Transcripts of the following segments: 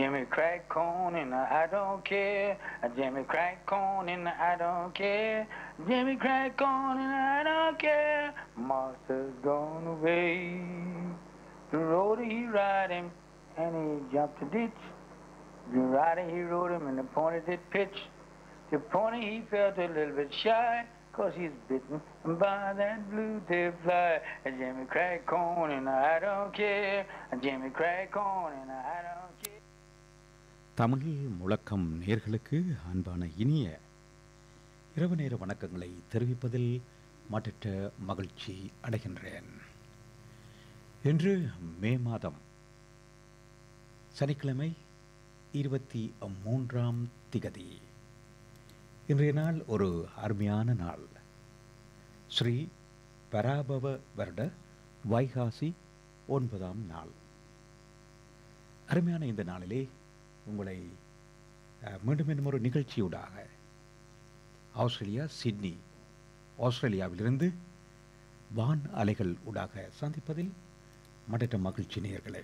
Jimmy crack corn and I don't care. Jimmy crack corn and I don't care. Jimmy crack corn and I don't care. Master's gone away. The road he ride him and he jumped a ditch. The rider he rode him in the pointed it pitch. The pony he felt a little bit shy. Cause he's bitten by that blue tip fly. Jimmy crack corn and I don't care. Jimmy crack corn and I don't care. Tamil முழக்கம் நேர்களுக்கு அன்பான இனிய இரவு நேர வணக்கங்களை தெரிவிப்பதில் மட்டற்ற மகிழ்ச்சி அடைகின்றேன் இன்று மே மாதம் சனிக்கிழமை இருபத்தி மூன்றாம் திகதி இன்றைய நாள் ஒரு அருமையான நாள் ஸ்ரீ பராபவ வருட வைகாசி ஒன்பதாம் நாள் அருமையான இந்த நாளிலே உங்களை அஹ், மீண்டும் மீண்டும் ஒரு நிகழ்ச்சியூடாக ஆஸ்திரேலியா சிட்னி ஆஸ்திரேலியாவிலிருந்து வான் அலைகள் ஊடாக சந்திப்பதில் மடற்ற மகிழ்ச்சி நேயர்களே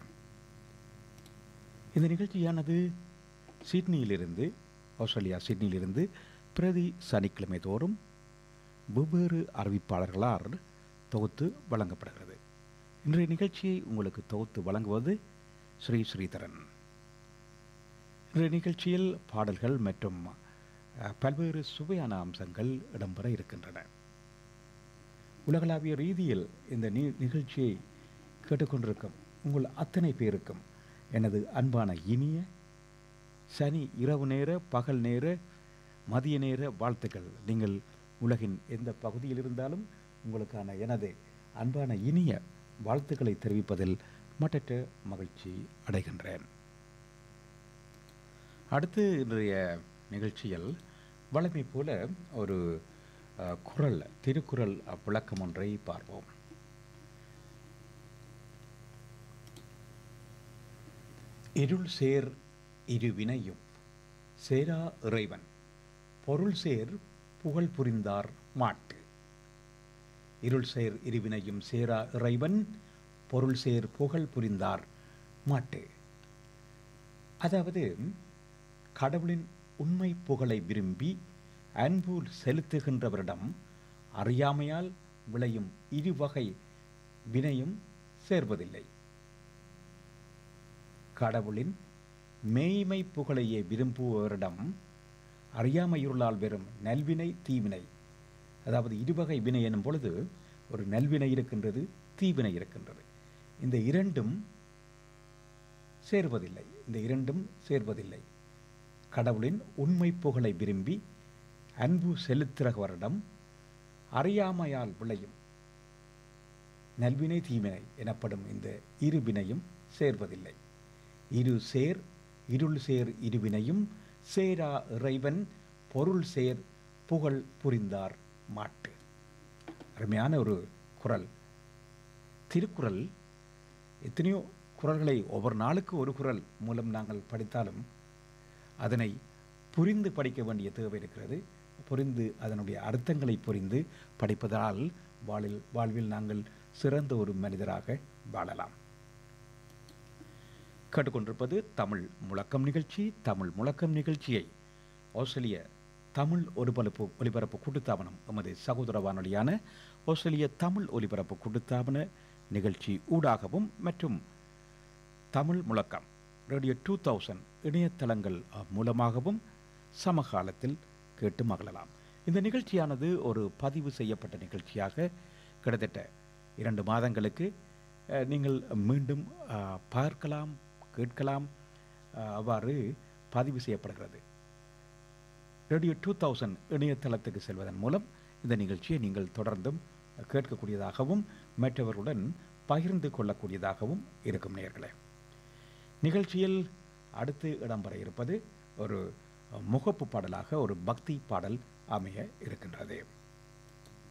இந்த நிகழ்ச்சியானது சிட்னியிலிருந்து ஆஸ்திரேலியா சிட்னியிலிருந்து பிரதி சனிக்கிழமை தோறும் வெவ்வேறு அறிவிப்பாளர்களால் தொகுத்து வழங்கப்படுகிறது இன்றைய நிகழ்ச்சியை உங்களுக்கு தொகுத்து வழங்குவது ஸ்ரீ ஸ்ரீதரன் இன்றைய நிகழ்ச்சியில் பாடல்கள் மற்றும் அஹ், பல்வேறு சுவையான அம்சங்கள் இடம்பெற இருக்கின்றன உலகளாவிய ரீதியில் இந்த நி நிகழ்ச்சியை கேட்டுக்கொண்டிருக்கும் உங்கள் அத்தனை பேருக்கும் எனது அன்பான இனிய சனி இரவு நேர பகல் நேர மதிய நேர வாழ்த்துக்கள் நீங்கள் உலகின் எந்த பகுதியில் இருந்தாலும் உங்களுக்கான எனது அன்பான இனிய வாழ்த்துக்களை தெரிவிப்பதில் மட்டற்ற மகிழ்ச்சி அடைகின்றேன் அடுத்து இன்றைய நிகழ்ச்சியில் வழமை போல ஒரு அஹ், குறள் திருக்குறள் அஹ், விளக்கம் ஒன்றை பார்ப்போம் இருள் சேர் இரு வினையும் சேரா இறைவன் பொருள் சேர் புகழ் புரிந்தார் மாட்டு இருள் சேர் இருவினையும் சேரா இறைவன் பொருள் சேர் புகழ் புரிந்தார் மாட்டு அதாவது கடவுளின் உண்மை புகழை விரும்பி அன்பு செலுத்துகின்றவரிடம் அறியாமையால் விளையும் இருவகை வினையும் சேர்வதில்லை கடவுளின் மேய்மை புகழையே விரும்புபவரிடம் அறியாமையுள்ளால் வெறும் நல்வினை தீவினை அதாவது இருவகை வினை எனும் பொழுது ஒரு நல்வினை இருக்கின்றது தீவினை இருக்கின்றது இந்த இரண்டும் சேர்வதில்லை இந்த இரண்டும் சேர்வதில்லை கடவுளின் உண்மை புகழை விரும்பி அன்பு செலுத்துகிறவரிடம் அறியாமையால் விளையும் நல்வினை தீவினை எனப்படும் இந்த இரு வினையும் சேர்வதில்லை இரு சேர் இருள் சேர் இருவினையும் சேரா இறைவன் பொருள் சேர் புகழ் புரிந்தார் மாட்டு அருமையான ஒரு குறள் திருக்குறள் எத்தனையோ குறள்களை ஒவ்வொரு நாளுக்கு ஒரு குறள் மூலம் நாங்கள் படித்தாலும் அதனை புரிந்து படிக்க வேண்டிய தேவை இருக்கிறது புரிந்து அதனுடைய அர்த்தங்களை புரிந்து படிப்பதால் வாழில் வாழ்வில் நாங்கள் சிறந்த ஒரு மனிதராக வாழலாம் கேட்டுக்கொண்டிருப்பது தமிழ் முழக்கம் நிகழ்ச்சி தமிழ் முழக்கம் நிகழ்ச்சியை ஆஸ்திரேலிய தமிழ் ஒலிபரப்பு ஒலிபரப்பு கூட்டுத்தாபனம் எமது சகோதர வானொலியான ஆஸ்திரேலிய தமிழ் ஒலிபரப்பு கூட்டுத்தாபன நிகழ்ச்சி ஊடாகவும் மற்றும் தமிழ் முழக்கம் ரேடியோ டூ தௌசண்ட் இணையதளங்கள் அஹ், மூலமாகவும் சமகாலத்தில் கேட்டு மகிழலாம் இந்த நிகழ்ச்சியானது ஒரு பதிவு செய்யப்பட்ட நிகழ்ச்சியாக கிட்டத்தட்ட இரண்டு மாதங்களுக்கு அஹ், நீங்கள் மீண்டும் அஹ், பார்க்கலாம் கேட்கலாம் அஹ், அவ்வாறு பதிவு செய்யப்படுகிறது ரேடியோ டூ தௌசண்ட் இணையதளத்துக்கு செல்வதன் மூலம் இந்த நிகழ்ச்சியை நீங்கள் தொடர்ந்தும் கேட்கக்கூடியதாகவும் மற்றவர்களுடன் பகிர்ந்து கொள்ளக்கூடியதாகவும் இருக்கும் நேர்களே நிகழ்ச்சியில் அடுத்து இடம்பெற இருப்பது ஒரு முகப்பு பாடலாக ஒரு பக்தி பாடல் அமைய இருக்கின்றது